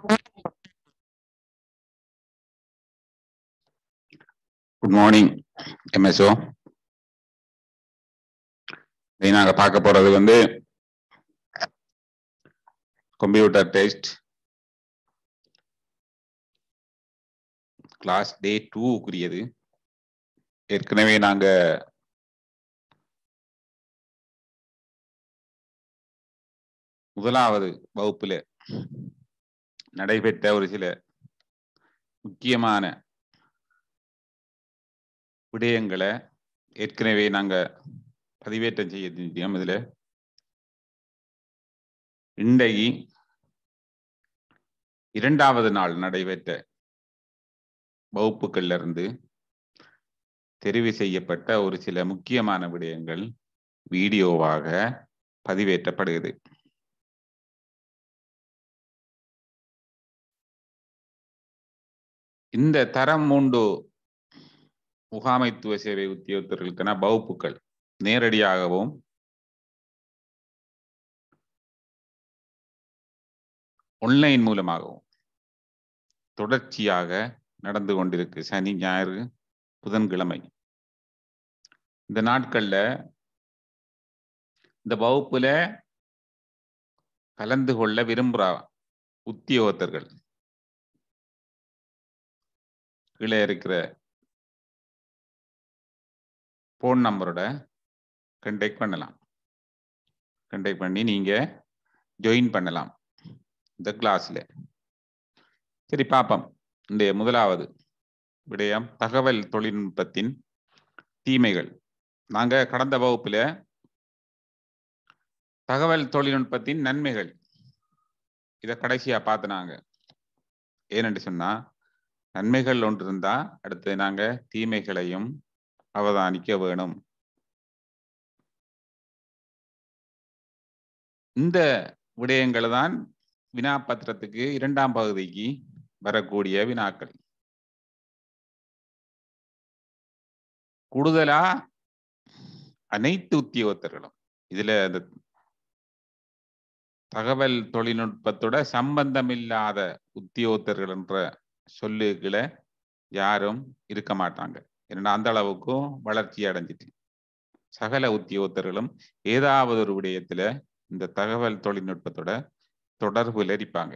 good morning MSO நாங்க பார்க்க போறது வந்து கம்ப்யூட்டர் டெஸ்ட் கிளாஸ் டே டூக்குரியது ஏற்கனவே நாங்க முதலாவது வகுப்புல நடைபெற்ற ஒரு சில முக்கியமான விடயங்களை ஏற்கனவே நாங்க பதிவேற்றம் செய்ய செஞ்சோம் இதுல இன்றைக்கு இரண்டாவது நாள் நடைபெற்ற வகுப்புகள்ல இருந்து தெரிவு செய்யப்பட்ட ஒரு சில முக்கியமான விடயங்கள் வீடியோவாக பதிவேற்றப்படுகிறது இந்த தரம் மூன்று முகாமைத்துவ சேவை உத்தியோகத்தர்களுக்கான வகுப்புகள் நேரடியாகவும் ஒன்லைன் மூலமாகவும் தொடர்ச்சியாக நடந்து கொண்டிருக்கு சனி ஞாயிறு புதன்கிழமை இந்த நாட்கள்ல இந்த வகுப்புல கலந்து கொள்ள விரும்புகிற உத்தியோகத்தர்கள் கீழே இருக்கிற ஃபோன் நம்பரோட கண்டெக்ட் பண்ணலாம் கண்டெக்ட் பண்ணி நீங்க ஜாயின் பண்ணலாம் இந்த கிளாஸ்ல சரி பார்ப்போம் இந்த முதலாவது விடயம் தகவல் தொழில்நுட்பத்தின் தீமைகள் நாங்க கடந்த வகுப்புல தகவல் தொழில்நுட்பத்தின் நன்மைகள் இதை கடைசியா பார்த்துனாங்க ஏனென்று சொன்னா நன்மைகள் ஒன்று இருந்தா அடுத்து நாங்க தீமைகளையும் அவதானிக்க வேணும் இந்த விடயங்கள் தான் வினாபத்திரத்துக்கு இரண்டாம் பகுதிக்கு வரக்கூடிய வினாக்கள் கூடுதலா அனைத்து உத்தியோகத்தர்களும் இதுல அந்த தகவல் தொழில்நுட்பத்தோட சம்பந்தமில்லாத உத்தியோகத்தர்கள் என்ற சொல்லுகளை யாரும் இருக்க மாட்டாங்க ஏன்னா அந்த அளவுக்கும் வளர்ச்சி அடைஞ்சிட்டு சகல உத்தியோகத்தர்களும் ஏதாவது ஒரு விடயத்துல இந்த தகவல் தொழில்நுட்பத்தோட தொடர்புல இருப்பாங்க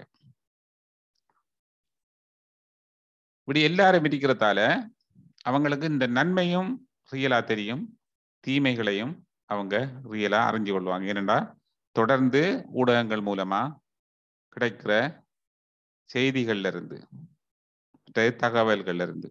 இப்படி எல்லாரும் இருக்கிறதால அவங்களுக்கு இந்த நன்மையும் ரியலா தெரியும் தீமைகளையும் அவங்க ரியலா அறிஞ்சு கொள்வாங்க ஏனென்றா தொடர்ந்து ஊடகங்கள் மூலமா கிடைக்கிற செய்திகள்ல இருந்து தகவல்கள்ல இருந்து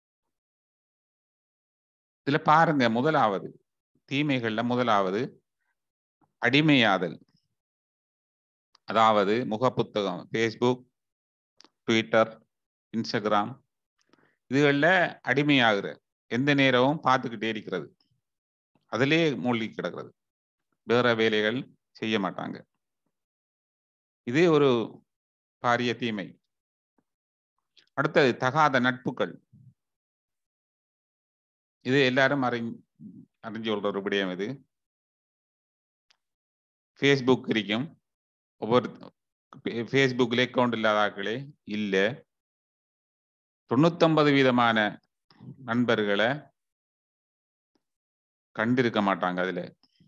இதுல பாருங்க முதலாவது தீமைகள்ல முதலாவது அடிமையாதல் அதாவது முகப்புத்தகம் ஃபேஸ்புக் ட்விட்டர் இன்ஸ்டாகிராம் இதுகளில் அடிமையாகிற எந்த நேரமும் பார்த்துக்கிட்டே இருக்கிறது அதிலே மூழ்கி கிடக்கிறது வேற வேலைகள் செய்ய மாட்டாங்க இது ஒரு பாரிய தீமை அடுத்தது தகாத நட்புகள் இது எல்லாரும் அறி அறிஞ்சு கொள்ற ஒரு விடயம் இது ஃபேஸ்புக் இருக்கும் ஒவ்வொரு ஃபேஸ்புக்கில் அக்கௌண்ட் இல்லாத ஆட்களே இல்லை தொண்ணூத்தொன்பது விதமான நண்பர்களை கண்டிருக்க மாட்டாங்க அதுல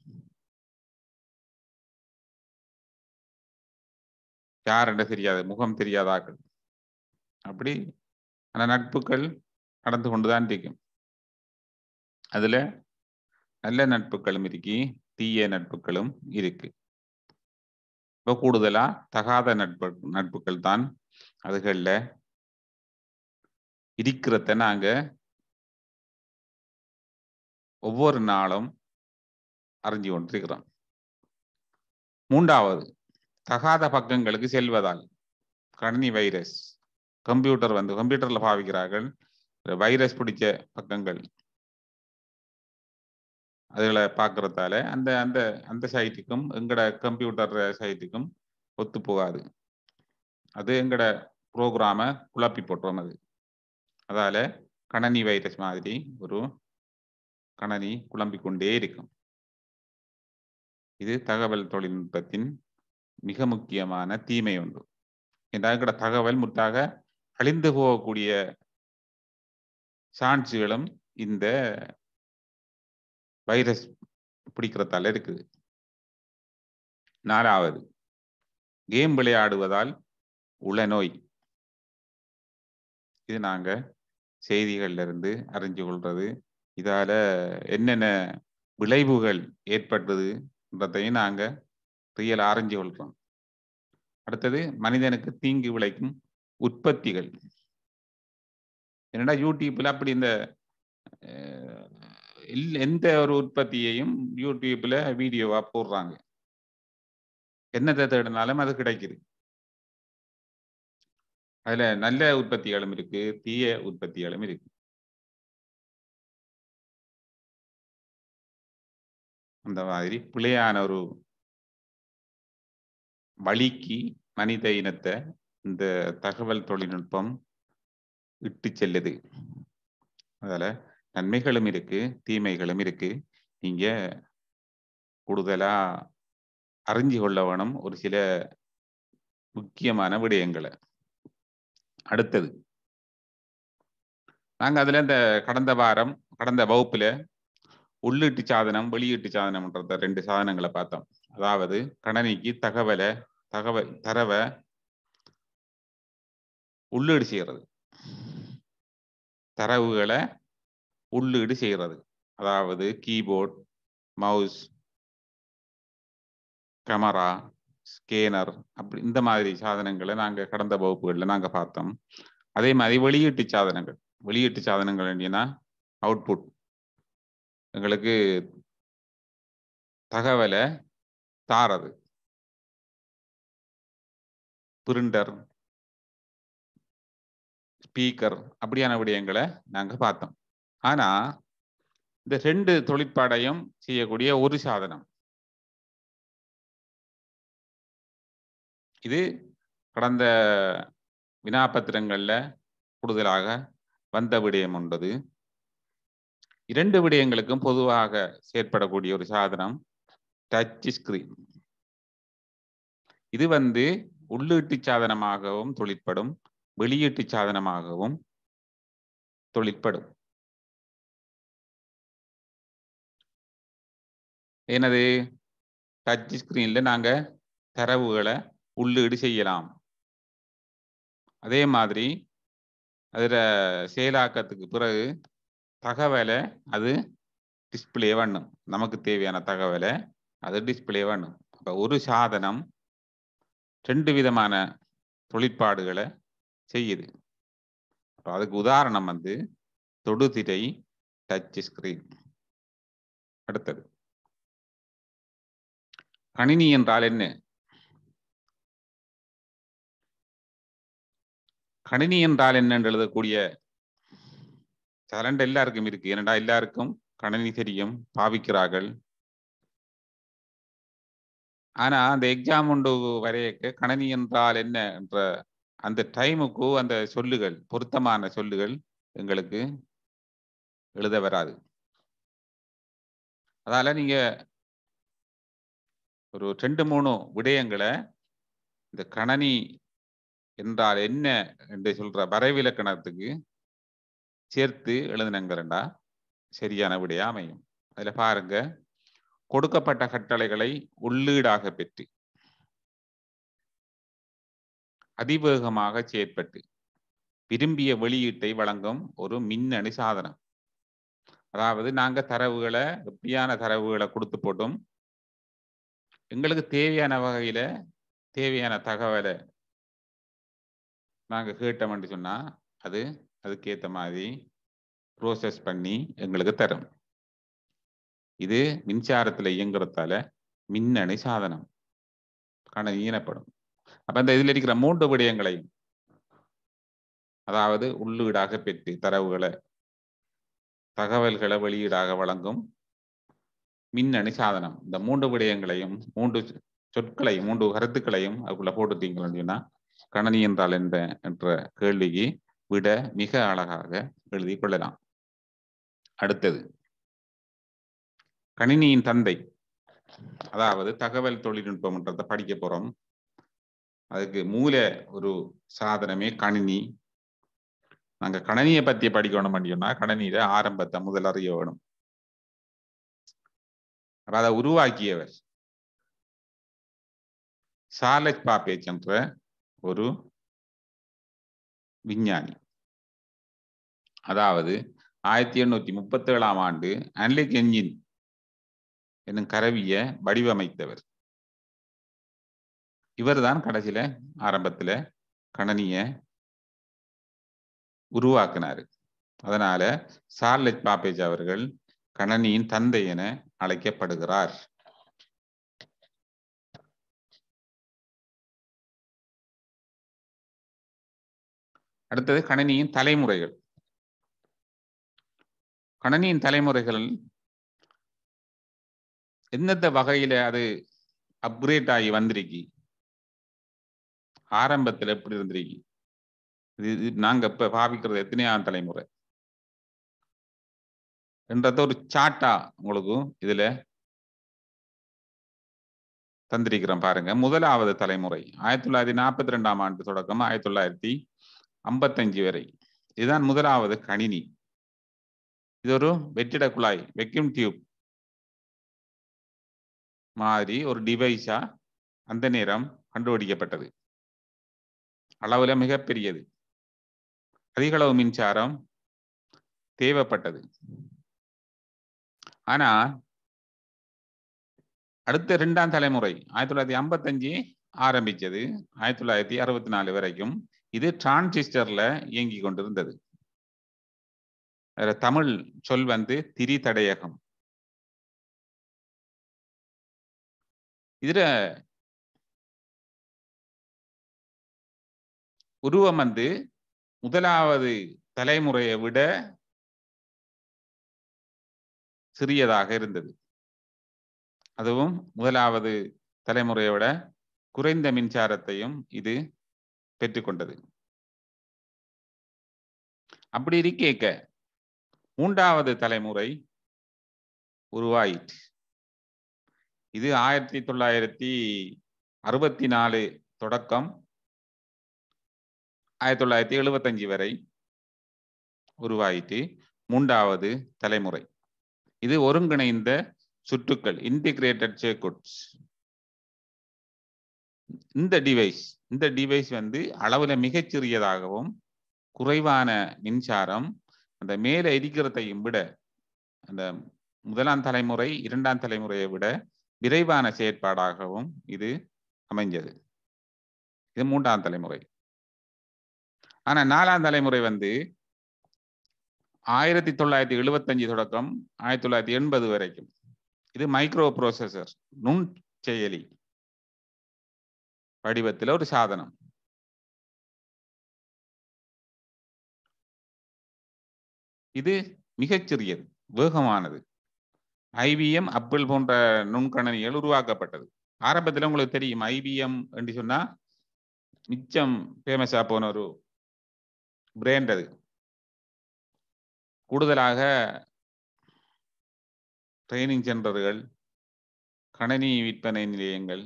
யாருன்னு தெரியாது முகம் தெரியாத ஆக்கள் அப்படி அந்த நட்புகள் நடந்து கொண்டுதான் இருக்கும் அதுல நல்ல நட்புகளும் இருக்கு தீய நட்புகளும் இருக்கு இப்போ கூடுதலா தகாத நட்பு நட்புகள் தான் அதுகளில் இருக்கிறத நாங்க ஒவ்வொரு நாளும் அறிஞ்சு கொண்டிருக்கிறோம் மூன்றாவது தகாத பக்கங்களுக்கு செல்வதால் கணினி வைரஸ் கம்ப்யூட்டர் வந்து கம்ப்யூட்டர்ல பாவிக்கிறார்கள் வைரஸ் பிடிச்ச பக்கங்கள் அதுகளை பார்க்கறதால அந்த அந்த அந்த சைட்டுக்கும் எங்கட கம்ப்யூட்டர் சைட்டுக்கும் ஒத்து போகாது அது எங்கட ப்ரோக்ராமை குழப்பி போட்டுரும் அது அதால கணனி வைரஸ் மாதிரி ஒரு கணனி குழம்பிக் கொண்டே இருக்கும் இது தகவல் தொழில்நுட்பத்தின் மிக முக்கியமான தீமை ஒன்று என்ற தகவல் முற்றாக அழிந்து போகக்கூடிய சான்ஸுகளும் இந்த வைரஸ் பிடிக்கிறதால இருக்குது நாலாவது கேம் விளையாடுவதால் உளநோய் இது நாங்க செய்திகள்ல இருந்து அறிஞ்சு கொள்றது இதால என்னென்ன விளைவுகள் ஏற்பட்டதுன்றதையும் நாங்க ரியல் அறிஞ்சு கொள்றோம் அடுத்தது மனிதனுக்கு தீங்கு விளைக்கும் உற்பத்திகள் என்னடா யூடியூப்ல அப்படி இந்த எந்த ஒரு உற்பத்தியையும் யூடியூப்ல வீடியோவா போடுறாங்க என்னத்தை தேடினாலும் அது கிடைக்குது அதுல நல்ல உற்பத்திகளும் இருக்கு தீய உற்பத்திகளும் இருக்கு அந்த மாதிரி பிழையான ஒரு வழிக்கு மனித இனத்தை இந்த தகவல் தொழில்நுட்பம் இட்டு செல்லுது அதில் நன்மைகளும் இருக்கு தீமைகளும் இருக்கு நீங்க கூடுதலா அறிஞ்சு கொள்ள வேணும் ஒரு சில முக்கியமான விடயங்களை அடுத்தது நாங்க அதுல இந்த கடந்த வாரம் கடந்த வகுப்புல உள்ளீட்டு சாதனம் வெளியீட்டு சாதனம்ன்றத ரெண்டு சாதனங்களை பார்த்தோம் அதாவது கணனிக்கு தகவலை தகவல் தரவை உள்ளீடு செய்யறது தரவுகளை உள்ளீடு செய்யறது அதாவது கீபோர்ட் மவுஸ் கேமரா ஸ்கேனர் அப்படி இந்த மாதிரி சாதனங்களை நாங்கள் கடந்த வகுப்புகளில் நாங்கள் பார்த்தோம் அதே மாதிரி வெளியீட்டு சாதனங்கள் வெளியீட்டு சாதனங்கள் என்னன்னா அவுட்புட் எங்களுக்கு தகவலை தாரது பிரிண்டர் ஸ்பீக்கர் அப்படியான விடயங்களை நாங்கள் பார்த்தோம் ஆனா இந்த ரெண்டு தொழிற்பாடையும் செய்யக்கூடிய ஒரு சாதனம் இது கடந்த வினாபத்திரங்கள்ல கூடுதலாக வந்த விடயம் என்பது இரண்டு விடயங்களுக்கும் பொதுவாக செயற்படக்கூடிய ஒரு சாதனம் டச் ஸ்கிரீன் இது வந்து உள்ளீட்டு சாதனமாகவும் தொழிற்படும் வெளியீட்டு சாதனமாகவும் தொழிற்படும் எனது டச் ஸ்கிரீன்ல நாங்க தரவுகளை உள்ளீடு செய்யலாம் அதே மாதிரி அதில் செயலாக்கத்துக்கு பிறகு தகவலை அது டிஸ்பிளே பண்ணும் நமக்கு தேவையான தகவலை அது டிஸ்பிளே பண்ணும் அப்போ ஒரு சாதனம் ரெண்டு விதமான தொழிற்பாடுகளை செய்யுது அப்போ அதுக்கு உதாரணம் வந்து தொடுதிரை டச் ஸ்கிரீன் அடுத்தது கணினி என்றால் என்ன கணினி என்றால் என்னன்னு எழுதக்கூடிய டேலண்ட் எல்லாருக்கும் இருக்கு ஏனண்டா எல்லாருக்கும் கணினி தெரியும் பாவிக்கிறார்கள் ஆனா அந்த எக்ஸாம் உண்டு வரையக்க கணினி என்றால் என்ன என்ற அந்த டைமுக்கு அந்த சொல்லுகள் பொருத்தமான சொல்லுகள் எங்களுக்கு எழுத வராது அதால நீங்க ஒரு ரெண்டு மூணு விடயங்களை இந்த கணனி என்றால் என்ன என்று சொல்ற வரைவிலக்கணத்துக்கு சேர்த்து எழுதினங்கிறண்டா சரியான விடையா அமையும் அதுல பாருங்க கொடுக்கப்பட்ட கட்டளைகளை உள்ளீடாக பெற்று அதிவேகமாக செயற்பட்டு விரும்பிய வெளியீட்டை வழங்கும் ஒரு மின்னணு சாதனம் அதாவது நாங்க தரவுகளை எப்படியான தரவுகளை கொடுத்து போட்டும் எங்களுக்கு தேவையான வகையில தேவையான தகவலை நாங்க கேட்டோம்னு சொன்னா அது அதுக்கேற்ற மாதிரி ப்ரோசஸ் பண்ணி எங்களுக்கு தரும் இது மின்சாரத்துல இயங்குறதால மின்னணு சாதனம் கண ஈனப்படும் அப்ப இந்த இதுல இருக்கிற மூன்று விடயங்களையும் அதாவது உள்ளீடாக பெற்று தரவுகளை தகவல்களை வெளியீடாக வழங்கும் மின்னணு சாதனம் இந்த மூன்று விடயங்களையும் மூன்று சொற்களையும் மூன்று கருத்துக்களையும் அதுக்குள்ள போட்டுட்டீங்கன்னு சொன்னா கணனி என்றால் என்ன என்ற கேள்விக்கு விட மிக அழகாக எழுதி கொள்ளலாம் அடுத்தது கணினியின் தந்தை அதாவது தகவல் தொழில்நுட்பம்ன்றதை படிக்க போறோம் அதுக்கு மூல ஒரு சாதனமே கணினி நாங்க கணினியை பத்தி படிக்கணும் சொன்னா கணினியில ஆரம்பத்தை முதல் அறிய வேணும் அப்ப அதை உருவாக்கியவர் சார்லஸ் பாப்பேஜ் என்ற ஒரு விஞ்ஞானி அதாவது ஆயிரத்தி எண்ணூத்தி முப்பத்தி ஏழாம் ஆண்டு அனலிக் என்ஜின் என்னும் கருவிய வடிவமைத்தவர் இவர்தான் கடைசியில ஆரம்பத்துல கணனிய உருவாக்கினாரு அதனால சார்லெட் பாப்பேஜ் அவர்கள் கணனியின் தந்தை என அழைக்கப்படுகிறார் அடுத்தது கணினியின் தலைமுறைகள் கணினியின் தலைமுறைகள் எந்தெந்த வகையில அது அப்கிரேட் ஆகி வந்திருக்கு ஆரம்பத்துல எப்படி இருந்திருக்கு இது இது நாங்க இப்ப பாவிக்கிறது எத்தனையாம் தலைமுறை என்றத ஒரு சாட்டா உங்களுக்கு இதுல தந்திருக்கிறோம் பாருங்க முதலாவது தலைமுறை ஆயிரத்தி தொள்ளாயிரத்தி நாற்பத்தி ரெண்டாம் ஆண்டு தொடக்கம் ஆயிரத்தி தொள்ளாயிரத்தி ஐம்பத்தஞ்சு வரை இதுதான் முதலாவது கணினி இது ஒரு வெற்றிட குழாய் வெக்யூம் டியூப் மாதிரி ஒரு டிவைஸா அந்த நேரம் கண்டுபிடிக்கப்பட்டது அளவுல மிகப்பெரியது அதிக அளவு மின்சாரம் தேவைப்பட்டது ஆனா அடுத்த இரண்டாம் தலைமுறை ஆயிரத்தி தொள்ளாயிரத்தி ஐம்பத்தஞ்சு ஆரம்பிச்சது ஆயிரத்தி தொள்ளாயிரத்தி அறுபத்தி நாலு வரைக்கும் இது டிரான்சிஸ்டர்ல இயங்கி கொண்டிருந்தது தமிழ் சொல் வந்து திரி தடையகம் இதுல உருவம் வந்து முதலாவது தலைமுறையை விட சிறியதாக இருந்தது அதுவும் முதலாவது தலைமுறையை விட குறைந்த மின்சாரத்தையும் இது பெற்றுக்கொண்டது அப்படி இருக்கேக்க மூன்றாவது தலைமுறை உருவாயிற்று இது ஆயிரத்தி தொள்ளாயிரத்தி அறுபத்தி நாலு தொடக்கம் ஆயிரத்தி தொள்ளாயிரத்தி எழுபத்தஞ்சு வரை உருவாயிற்று மூன்றாவது தலைமுறை இது ஒருங்கிணைந்த சுற்றுக்கள் இன்டிகிரேட்டட் சர்க்குட்ஸ் இந்த டிவைஸ் இந்த டிவைஸ் வந்து அளவுல மிகச்சிறியதாகவும் குறைவான மின்சாரம் அந்த மேலே இருக்கிறதையும் விட அந்த முதலாம் தலைமுறை இரண்டாம் தலைமுறையை விட விரைவான செயற்பாடாகவும் இது அமைஞ்சது இது மூன்றாம் தலைமுறை ஆனா நாலாம் தலைமுறை வந்து ஆயிரத்தி தொள்ளாயிரத்தி எழுபத்தஞ்சு தொடக்கம் ஆயிரத்தி தொள்ளாயிரத்தி எண்பது வரைக்கும் இது மைக்ரோ ப்ரோசஸர் நுண் செயலி வடிவத்தில் ஒரு சாதனம் இது மிகச்சிறியது வேகமானது ஐபிஎம் அப்பிள் போன்ற நுண்கணனிகள் உருவாக்கப்பட்டது ஆரம்பத்தில் உங்களுக்கு தெரியும் ஐபிஎம் என்று சொன்னா மிச்சம் ஃபேமஸா போன ஒரு பிராண்ட் அது கூடுதலாக ட்ரைனிங் சென்டர்கள் கணனி விற்பனை நிலையங்கள்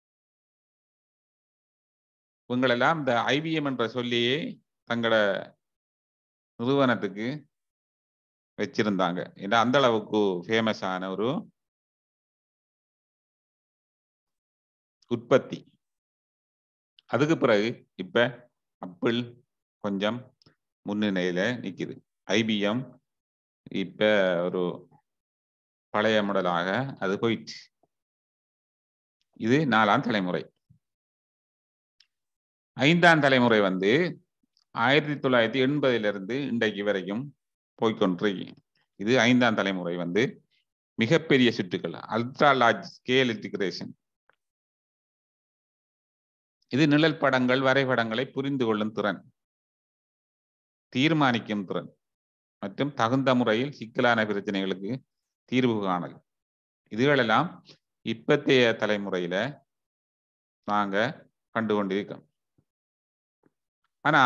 இவங்களெல்லாம் இந்த ஐபிஎம் என்ற சொல்லியே தங்களோட நிறுவனத்துக்கு வச்சிருந்தாங்க ஏன்னா அந்த அளவுக்கு ஃபேமஸான ஒரு உற்பத்தி அதுக்கு பிறகு இப்ப அப்பிள் கொஞ்சம் முன்னிலையில நிக்குது ஐபிஎம் இப்ப ஒரு பழைய மாடலாக அது போயிடுச்சு இது நாலாம் தலைமுறை ஐந்தாம் தலைமுறை வந்து ஆயிரத்தி தொள்ளாயிரத்தி எண்பதுல இருந்து இன்றைக்கு வரைக்கும் போய்கொண்டிருக்கு இது ஐந்தாம் தலைமுறை வந்து மிகப்பெரிய சுற்றுக்கள் அல்ட்ரா லார்ஜ் ஸ்கேல் இன்டிகிரேஷன் இது நிழல் படங்கள் வரைபடங்களை புரிந்து கொள்ளும் திறன் தீர்மானிக்கும் திறன் மற்றும் தகுந்த முறையில் சிக்கலான பிரச்சனைகளுக்கு தீர்வு காணல் இதுகளெல்லாம் இப்பத்தைய தலைமுறையில நாங்க கண்டு கொண்டிருக்கோம் ஆனா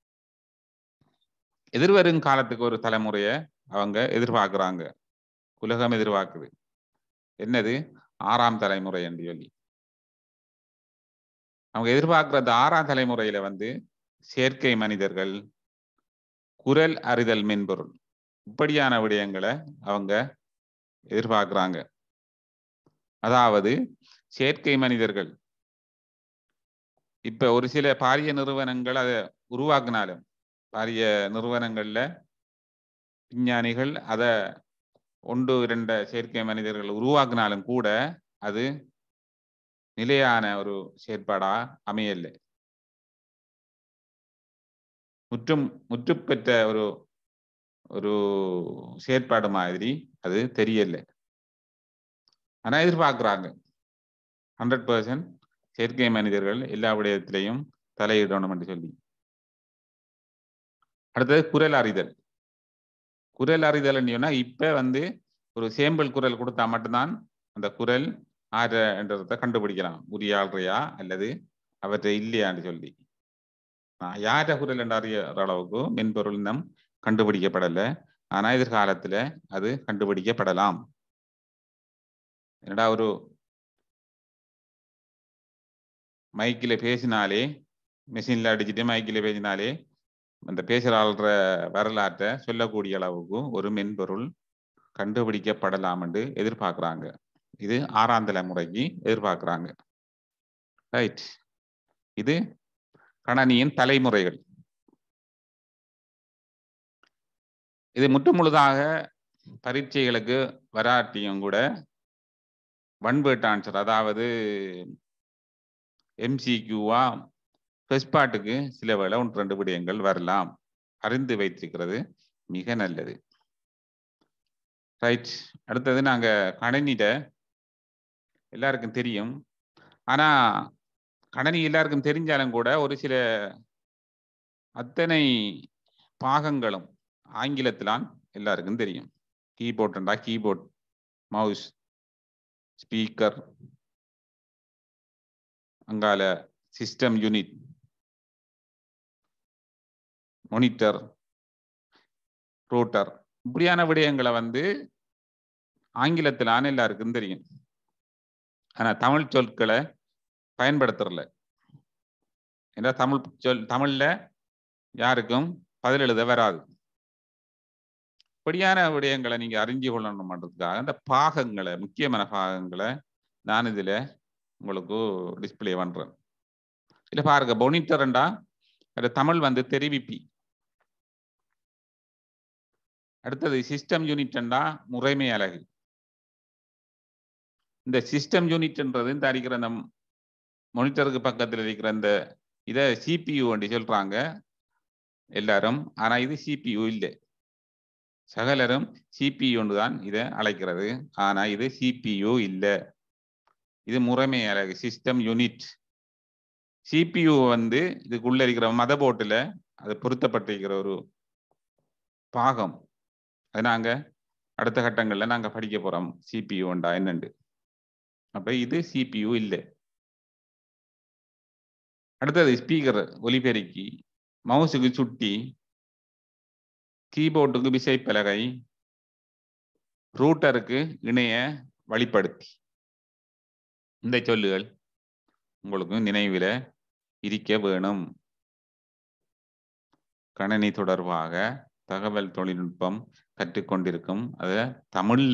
எதிர்வரும் காலத்துக்கு ஒரு தலைமுறைய அவங்க எதிர்பார்க்கிறாங்க உலகம் எதிர்பார்க்குது என்னது ஆறாம் தலைமுறை என்று சொல்லி அவங்க எதிர்பார்க்கிற ஆறாம் தலைமுறையில வந்து செயற்கை மனிதர்கள் குரல் அறிதல் மென்பொருள் இப்படியான விடயங்களை அவங்க எதிர்பார்க்கிறாங்க அதாவது செயற்கை மனிதர்கள் இப்ப ஒரு சில பாரிய நிறுவனங்கள் அதை உருவாக்குனாலும் பாரிய நிறுவனங்கள்ல விஞ்ஞானிகள் அதை ஒன்று இரண்ட செயற்கை மனிதர்கள் உருவாக்கினாலும் கூட அது நிலையான ஒரு செயற்பாடா அமையல முற்றும் முற்று பெற்ற ஒரு ஒரு செயற்பாடு மாதிரி அது தெரியல ஆனா எதிர்பார்க்கிறாங்க ஹண்ட்ரட் பர்சன்ட் செயற்கை மனிதர்கள் எல்லா விடயத்திலையும் தலையிடணும் என்று சொல்லி அடுத்தது குரல் அறிதல் குரல் அறிதல் சொன்னா இப்ப வந்து ஒரு சேம்பிள் குரல் கொடுத்தா மட்டும்தான் அந்த குரல் ஆறன்றதை கண்டுபிடிக்கலாம் உரிய ஆள்றையா அல்லது அவற்றை இல்லையான்னு சொல்லி யார குரல் என்று அறியற அளவுக்கு மென்பொருள் இன்னும் கண்டுபிடிக்கப்படலை ஆனா எதிர்காலத்துல அது கண்டுபிடிக்கப்படலாம் என்னடா ஒரு மைக்கில் பேசினாலே மிஷினில் அடிச்சுட்டு மைக்கில் பேசினாலே அந்த பேசுகிற ஆள்ற வரலாற்றை சொல்லக்கூடிய அளவுக்கு ஒரு மென்பொருள் கண்டுபிடிக்கப்படலாம் என்று எதிர்பார்க்குறாங்க இது ஆறாம் தலைமுறைக்கு எதிர்பார்க்குறாங்க ரைட் இது கணனியின் தலைமுறைகள் இது முற்று முழுதாக பரீட்சைகளுக்கு வராட்டியும் கூட ஒன்வேர்ட் ஆன்சர் அதாவது எம்சிக்யூவா ஃபர்ஸ்ட் பார்ட்டுக்கு சில வேளை ஒன்று ரெண்டு விடயங்கள் வரலாம் அறிந்து வைத்திருக்கிறது மிக நல்லது ரைட் அடுத்தது நாங்கள் கணினிட எல்லாருக்கும் தெரியும் ஆனால் கணனி எல்லாருக்கும் தெரிஞ்சாலும் கூட ஒரு சில அத்தனை பாகங்களும் ஆங்கிலத்திலான் எல்லாருக்கும் தெரியும் கீபோர்டுண்டா கீபோர்ட் மவுஸ் ஸ்பீக்கர் அங்கால சிஸ்டம் யூனிட் மொனிட்டர் ரோட்டர் இப்படியான விடயங்களை வந்து ஆங்கிலத்திலான எல்லாருக்கும் தெரியும் ஆனா தமிழ் சொற்களை பயன்படுத்துறல ஏன்னா தமிழ் சொல் தமிழ்ல யாருக்கும் பதில் எழுத வராது இப்படியான விடயங்களை நீங்க அறிஞ்சு கொள்ளணும்ன்றதுக்காக அந்த பாகங்களை முக்கியமான பாகங்களை நான் இதுல உங்களுக்கு டிஸ்பிளே பண்றேன் இல்ல பாருங்க பொனிட்டர்ண்டா அது தமிழ் வந்து தெரிவிப்பி அடுத்தது சிஸ்டம் யூனிட்ண்டா முறைமை அலகு இந்த சிஸ்டம் யூனிட்ன்றது இந்த அடிக்கிற அந்த மொனிட்டருக்கு பக்கத்தில் இருக்கிற இந்த இதை சிபியு வண்டி சொல்றாங்க எல்லாரும் ஆனா இது சிபியு இல்லை சகலரும் சிபியு தான் இதை அழைக்கிறது ஆனா இது சிபியு இல்லை இது முறைமை அலகு சிஸ்டம் யூனிட் சிபியு வந்து இதுக்குள்ள இருக்கிற மத போர்ட்டில் அது பொருத்தப்பட்டிருக்கிற ஒரு பாகம் அது நாங்க அடுத்த கட்டங்கள்ல நாங்க படிக்க போறோம் சிபியு உண்டா என்னண்டு அப்ப இது சிபியு இல்லை அடுத்தது ஸ்பீக்கர் ஒலிபெருக்கி மவுஸுக்கு சுட்டி கீபோர்டுக்கு விசைப்பலகை ரூட்டருக்கு இணைய வழிப்படுத்தி இந்த சொல்லுகள் உங்களுக்கு நினைவில இருக்க வேணும் கணனி தொடர்பாக தகவல் தொழில்நுட்பம் கற்றுக்கொண்டிருக்கும் அத தமிழ்ல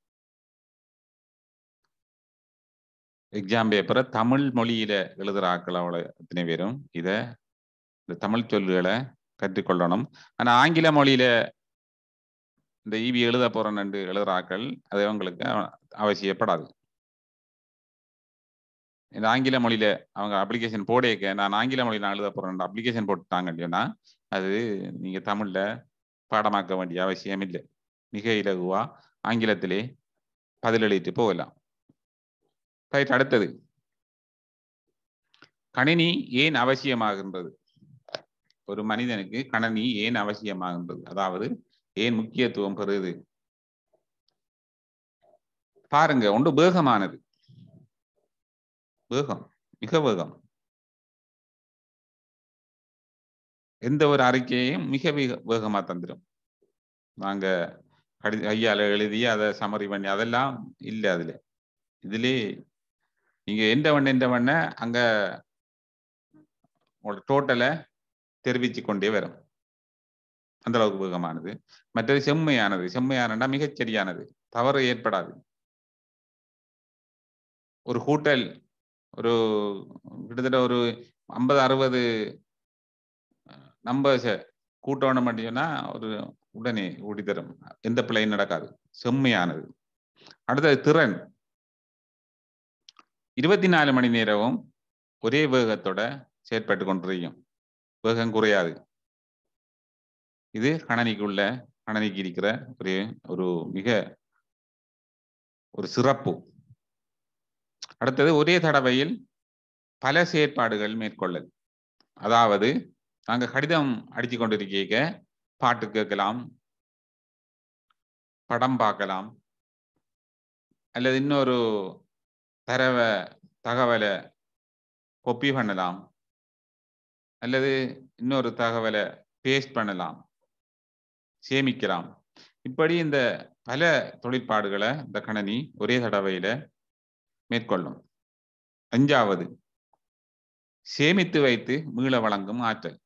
எக்ஸாம் பேப்பரை தமிழ் மொழியில எழுதுற ஆக்கள் அவ்வளோ அத்தனை பேரும் இத இந்த தமிழ் சொல்லுகளை கற்றுக்கொள்ளணும் ஆனா ஆங்கில மொழியில இந்த ஈவி எழுத போறேன்னு எழுதுற ஆக்கள் அது அவங்களுக்கு அவசியப்படாது இந்த ஆங்கில மொழியில அவங்க அப்ளிகேஷன் போடேக்க நான் ஆங்கில மொழியில் நான் எழுத போறேன் அப்ளிகேஷன் போட்டுட்டாங்கன்னு சொன்னா அது நீங்க தமிழ்ல பாடமாக்க வேண்டிய அவசியம் இல்லை மிக இலகுவா ஆங்கிலத்திலே பதிலளித்து போகலாம் ரைட் அடுத்தது கணினி ஏன் அவசியமாகின்றது ஒரு மனிதனுக்கு கணினி ஏன் அவசியமாகின்றது அதாவது ஏன் முக்கியத்துவம் பெறுது பாருங்க ஒன்று வேகமானது வேகம் மிக வேகம் எந்த ஒரு அறிக்கையையும் மிக மிக வேகமா தந்துடும் நாங்க கடி கையால எழுதி அதை சமரி பண்ணி அதெல்லாம் இல்லை அதுல இதுலே நீங்க எந்த வண்ண எந்த வண்ண அங்க உங்களோட டோட்டலை தெரிவிச்சு கொண்டே வரும் அந்த அளவுக்கு வேகமானது மற்றது செம்மையானது செம்மையானண்டா மிகச் சரியானது தவறு ஏற்படாது ஒரு ஹோட்டல் ஒரு கிட்டத்தட்ட ஒரு ஐம்பது அறுபது நம்பர்ஸை கூட்டணும் சொன்னா ஒரு உடனே ஓடி தரும் எந்த பிழையும் நடக்காது செம்மையானது அடுத்தது திறன் இருபத்தி நாலு மணி நேரமும் ஒரே வேகத்தோட செயற்பட்டு கொண்டிருக்கும் வேகம் குறையாது இது கணனிக்குள்ள கணனிக்கு இருக்கிற ஒரு ஒரு மிக ஒரு சிறப்பு அடுத்தது ஒரே தடவையில் பல செயற்பாடுகள் மேற்கொள்ளல் அதாவது நாங்க கடிதம் அடிச்சு கொண்டிருக்க பாட்டு கேட்கலாம் படம் பார்க்கலாம் அல்லது இன்னொரு தரவ தகவலை கொப்பி பண்ணலாம் அல்லது இன்னொரு தகவலை பேஸ்ட் பண்ணலாம் சேமிக்கலாம் இப்படி இந்த பல தொழிற்பாடுகளை இந்த கணனி ஒரே தடவையில மேற்கொள்ளும் அஞ்சாவது சேமித்து வைத்து மீள வழங்கும் ஆற்றல்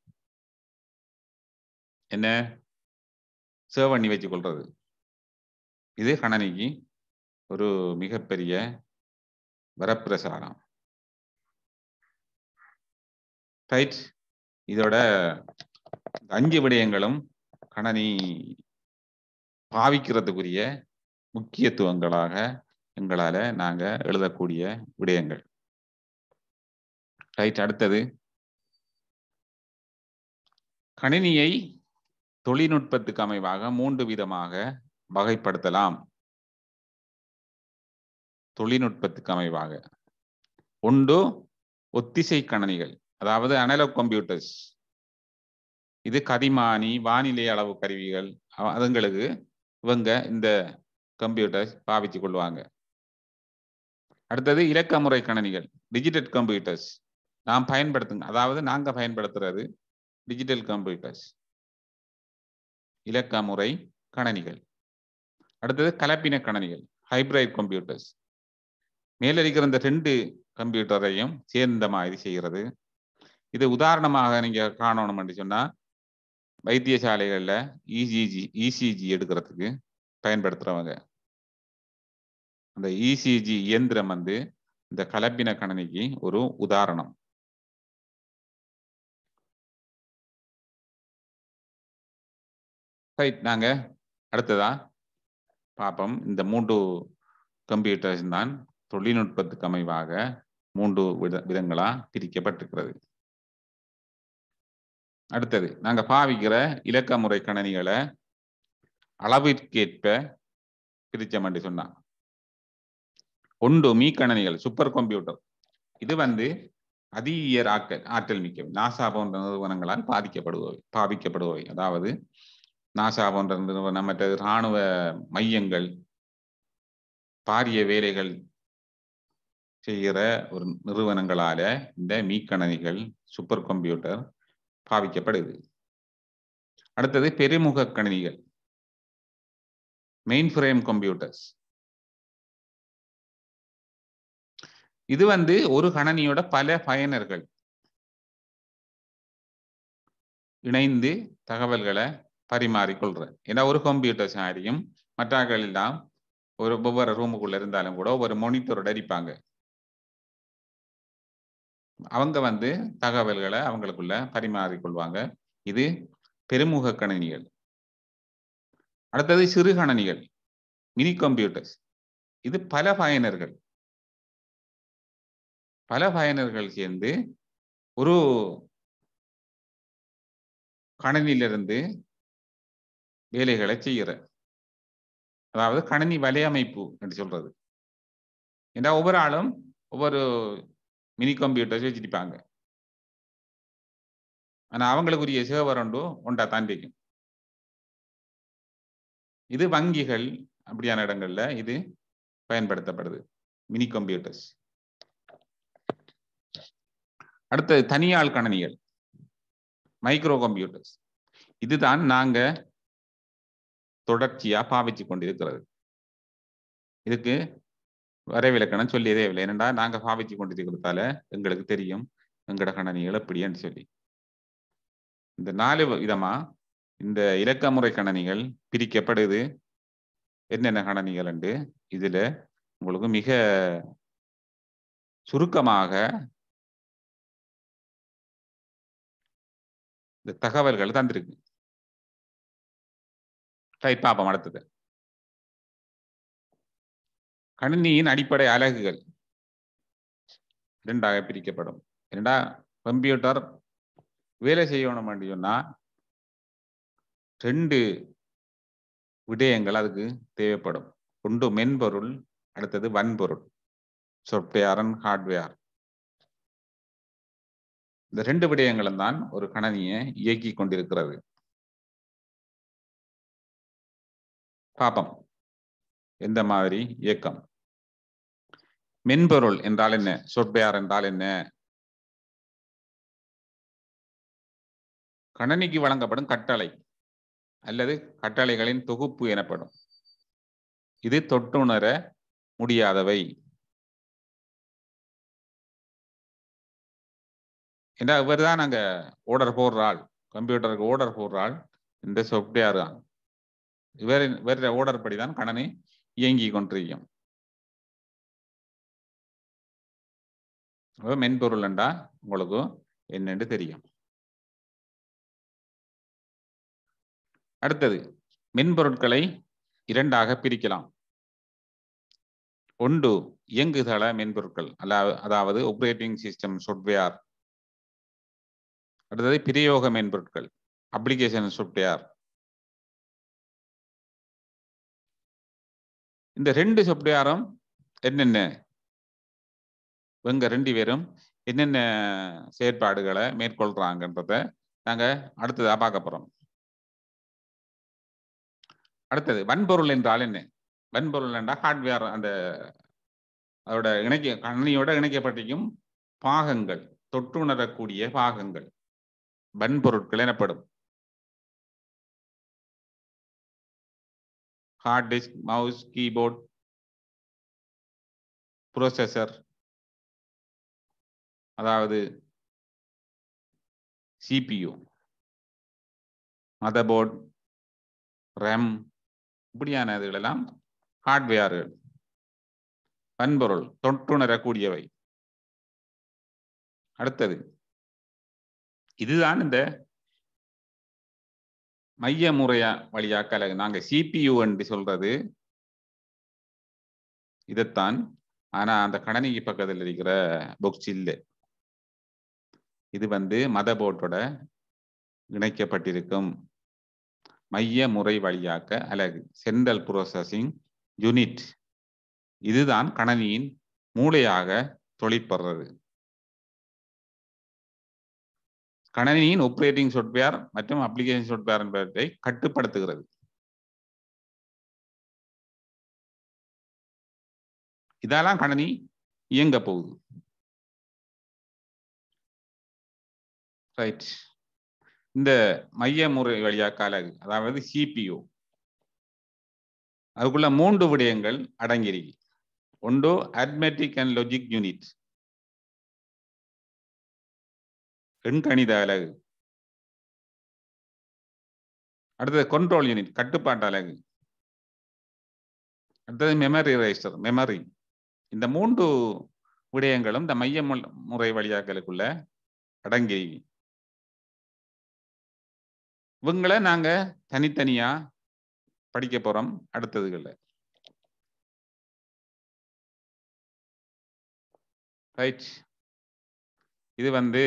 என்ன சேவ் பண்ணி வச்சு கொள்றது இது கணனிக்கு ஒரு மிகப்பெரிய வரப்பிரசாரம் ரைட் இதோட அஞ்சு விடயங்களும் கணனி பாவிக்கிறதுக்குரிய முக்கியத்துவங்களாக எங்களால நாங்க எழுதக்கூடிய விடயங்கள் ரைட் அடுத்தது கணினியை தொழில்நுட்பத்துக்கு அமைவாக மூன்று விதமாக வகைப்படுத்தலாம் தொழில்நுட்பத்துக்கு அமைவாக ஒன்று ஒத்திசை கணனிகள் அதாவது அனலாக் கம்ப்யூட்டர்ஸ் இது கதிமானி வானிலை அளவு கருவிகள் அதுங்களுக்கு இவங்க இந்த கம்ப்யூட்டர்ஸ் பாவிச்சு கொள்வாங்க அடுத்தது இலக்க முறை கணனிகள் டிஜிட்டல் கம்ப்யூட்டர்ஸ் நாம் பயன்படுத்துங்க அதாவது நாங்க பயன்படுத்துறது டிஜிட்டல் கம்ப்யூட்டர்ஸ் இலக்க முறை கணனிகள் அடுத்தது கலப்பின கணனிகள் ஹைப்ரைட் கம்ப்யூட்டர்ஸ் மேலடிக்கிற இந்த ரெண்டு கம்ப்யூட்டரையும் சேர்ந்த மாதிரி செய்கிறது இது உதாரணமாக நீங்க காணணும் சொன்னா வைத்தியசாலைகள்ல இசிஜி இசிஜி எடுக்கிறதுக்கு பயன்படுத்துறவங்க அந்த இசிஜி இயந்திரம் வந்து இந்த கலப்பின கணனிக்கு ஒரு உதாரணம் ரைட் நாங்க அடுத்ததா பார்ப்போம் இந்த மூன்று கம்ப்யூட்டர்ஸ் தான் தொழில்நுட்பத்துக்கு அமைவாக மூன்று வித விதங்களா பிரிக்கப்பட்டிருக்கிறது அடுத்தது நாங்க பாவிக்கிற இலக்க முறை கணனிகளை அளவிற்கேற்ப பிரிச்சம் என்று சொன்னா ஒன்று மீ கணனிகள் சூப்பர் கம்ப்யூட்டர் இது வந்து அதிக ஆற்றல் ஆற்றல் மிக்க நாசா போன்ற நிறுவனங்களால் பாதிக்கப்படுபவை பாவிக்கப்படுபவை அதாவது நாசா போன்ற நிறுவனம் மற்ற இராணுவ மையங்கள் பாரிய வேலைகள் செய்கிற ஒரு நிறுவனங்களால இந்த மீக்கணனிகள் சூப்பர் கம்ப்யூட்டர் பாவிக்கப்படுது அடுத்தது பெருமுக கணினிகள் மெயின் ஃப்ரேம் கம்ப்யூட்டர்ஸ் இது வந்து ஒரு கணனியோட பல பயனர்கள் இணைந்து தகவல்களை பரிமாறிக்கொள்ற ஏன்னா ஒரு கம்ப்யூட்டர் சாரியும் மற்றாக்கள் எல்லாம் ஒரு ஒவ்வொரு ரூமுக்குள்ள இருந்தாலும் கூட ஒரு மோனிட்டரோட அடிப்பாங்க அவங்க வந்து தகவல்களை அவங்களுக்குள்ள பரிமாறிக்கொள்வாங்க இது பெருமுக கணினிகள் அடுத்தது சிறு கணனிகள் மினி கம்ப்யூட்டர்ஸ் இது பல பயனர்கள் பல பயனர்கள் சேர்ந்து ஒரு கணனியிலிருந்து வேலைகளை செய்கிற அதாவது கணினி வலையமைப்பு என்று சொல்றது ஏன்னா ஒவ்வொரு ஆளும் ஒவ்வொரு மினி கம்ப்யூட்டர்ஸ் வச்சிருப்பாங்க ஆனா அவங்களுக்குரிய சேவர் ஒன்று ஒன்றா தான் வைக்கும் இது வங்கிகள் அப்படியான இடங்கள்ல இது பயன்படுத்தப்படுது மினி கம்ப்யூட்டர்ஸ் அடுத்தது தனியாள் கணனிகள் மைக்ரோ கம்ப்யூட்டர்ஸ் இதுதான் நாங்க தொடர்ச்சியா பாவிச்சு கொண்டிருக்கிறது இதுக்கு வரைவிலக்கணம் சொல்லியதே இல்லை ஏனென்றா நாங்க பாவிச்சு கொண்டிருக்கிறதால எங்களுக்கு தெரியும் எங்கட கணனிகள் எப்படின்னு சொல்லி இந்த நாலு விதமா இந்த இலக்க முறை கணனிகள் பிரிக்கப்படுது என்னென்ன கணனிகள் உண்டு இதுல உங்களுக்கு மிக சுருக்கமாக இந்த தகவல்கள் தந்திருக்கு ரைட் பாப்போம் அடுத்தது கணினியின் அடிப்படை அலகுகள் இரண்டாக பிரிக்கப்படும் என்னடா கம்ப்யூட்டர் வேலை செய்யணும் சொன்னா ரெண்டு விடயங்கள் அதுக்கு தேவைப்படும் ஒன்று மென்பொருள் அடுத்தது வன்பொருள் சாஃப்ட்வேர் அண்ட் ஹார்ட்வேர் இந்த ரெண்டு விடயங்களும் தான் ஒரு கணனியை இயக்கி கொண்டிருக்கிறது பாப்போம் எந்த மாதிரி இயக்கம் மென்பொருள் என்றால் என்ன சாஃப்ட்வேர் என்றால் என்ன கணனிக்கு வழங்கப்படும் கட்டளை அல்லது கட்டளைகளின் தொகுப்பு எனப்படும் இது தொட்டுணர முடியாதவை ஏன்னா இவர் தான் நாங்க ஓர்டர் போடுறாள் கம்ப்யூட்டருக்கு ஓர்டர் போடுறாள் இந்த சாஃப்ட்வேர் தான் இவர் இவர் ஓர்டர் படி தான் கணனி இயங்கி கொண்டிருக்கும் மென்பொருள் என்றா உங்களுக்கு என்னென்று தெரியும் அடுத்தது மென்பொருட்களை இரண்டாக பிரிக்கலாம் ஒன்று இயங்குதள மென்பொருட்கள் அல்ல அதாவது ஆப்ரேட்டிங் சிஸ்டம் சாஃப்ட்வேர் அடுத்தது பிரயோக மென்பொருட்கள் அப்ளிகேஷன் சாஃப்ட்வேர் இந்த ரெண்டு சாஃப்ட்வேரும் என்னென்ன இவங்க ரெண்டு பேரும் என்னென்ன செயற்பாடுகளை மேற்கொள்றாங்கன்றத நாங்க அடுத்ததா பார்க்க போறோம் அடுத்தது வன்பொருள் என்றால் என்ன வன்பொருள் என்றால் ஹார்ட்வேர் அந்த அதோட இணைக்க கணினியோட இணைக்கப்பட்டிருக்கும் பாகங்கள் தொற்றுணரக்கூடிய பாகங்கள் வன்பொருட்கள் எனப்படும் hard disk mouse keyboard processor அதாவது சிபியு மதர்போர்ட் ரெம் இப்படியான இதுகளெல்லாம் ஹார்ட்வேர்கள் வன்பொருள் தொட்டுணரக்கூடியவை அடுத்தது இதுதான் இந்த மைய முறையா வழியாக்கல நாங்க சிபியு என்று சொல்றது இதைத்தான் ஆனா அந்த கணனிக்கு பக்கத்தில் இருக்கிற புக்ஸ் இல்லை இது வந்து மத போர்ட்டோட இணைக்கப்பட்டிருக்கும் மைய முறை வழியாக்க அலகு சென்ட்ரல் ப்ரோசஸிங் யூனிட் இதுதான் கணனியின் மூளையாக தொழிற்படுறது கணனியின் ஆப்ரேட்டிங் சாஃப்ட்வேர் மற்றும் அப்ளிகேஷன் சாஃப்ட்வேர் என்பவற்றை கட்டுப்படுத்துகிறது இதெல்லாம் கணனி இயங்க போகுது ரைட் இந்த மைய முறை வழியாக்க அலகு அதாவது சிபியு அதுக்குள்ள மூன்று விடயங்கள் அடங்கியிருக்கு ஒன்று அட்மெட்டிக் அண்ட் லாஜிக் யூனிட் எண்கணித அலகு அடுத்தது கண்ட்ரோல் யூனிட் கட்டுப்பாட்டு அலகு அடுத்தது மெமரி ரெஜிஸ்டர் மெமரி இந்த மூன்று விடயங்களும் இந்த மைய முறை வழியாக்கலுக்குள்ள அடங்கி இவங்களை நாங்க தனித்தனியா படிக்க போறோம் அடுத்ததுகள்ல ரைட் இது வந்து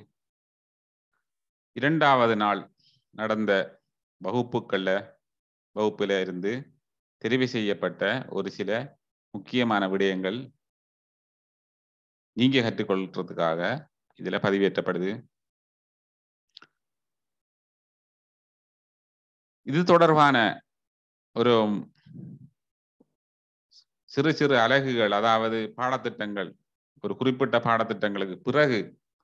இரண்டாவது நாள் நடந்த வகுப்புகள்ல வகுப்புல இருந்து தெரிவு செய்யப்பட்ட ஒரு சில முக்கியமான விடயங்கள் நீங்க கற்றுக்கொள்றதுக்காக இதுல பதிவேற்றப்படுது இது தொடர்பான ஒரு சிறு சிறு அலகுகள் அதாவது பாடத்திட்டங்கள் ஒரு குறிப்பிட்ட பாடத்திட்டங்களுக்கு பிறகு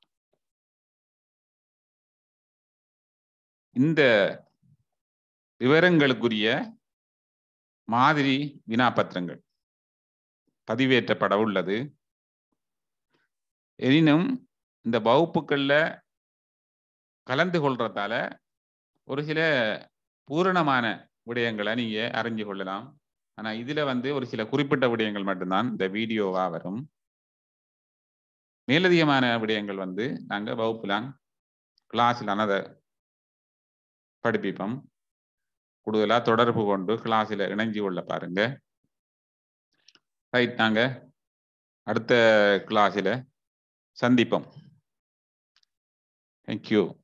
இந்த விவரங்களுக்குரிய மாதிரி வினாபத்திரங்கள் பதிவேற்றப்பட உள்ளது எனினும் இந்த வகுப்புகளில் கலந்து கொள்றதால ஒரு சில பூரணமான விடயங்களை நீங்க அறிஞ்சு கொள்ளலாம் ஆனா இதுல வந்து ஒரு சில குறிப்பிட்ட விடயங்கள் மட்டும்தான் இந்த வீடியோவா வரும் மேலதிகமான விடயங்கள் வந்து நாங்க வகுப்புலாம் கிளாஸில் அதை படிப்பிப்போம் கூடுதலா தொடர்பு கொண்டு கிளாஸில் இணைஞ்சு கொள்ள பாருங்க ரைட் நாங்க அடுத்த கிளாஸில் சந்திப்போம் தேங்க்யூ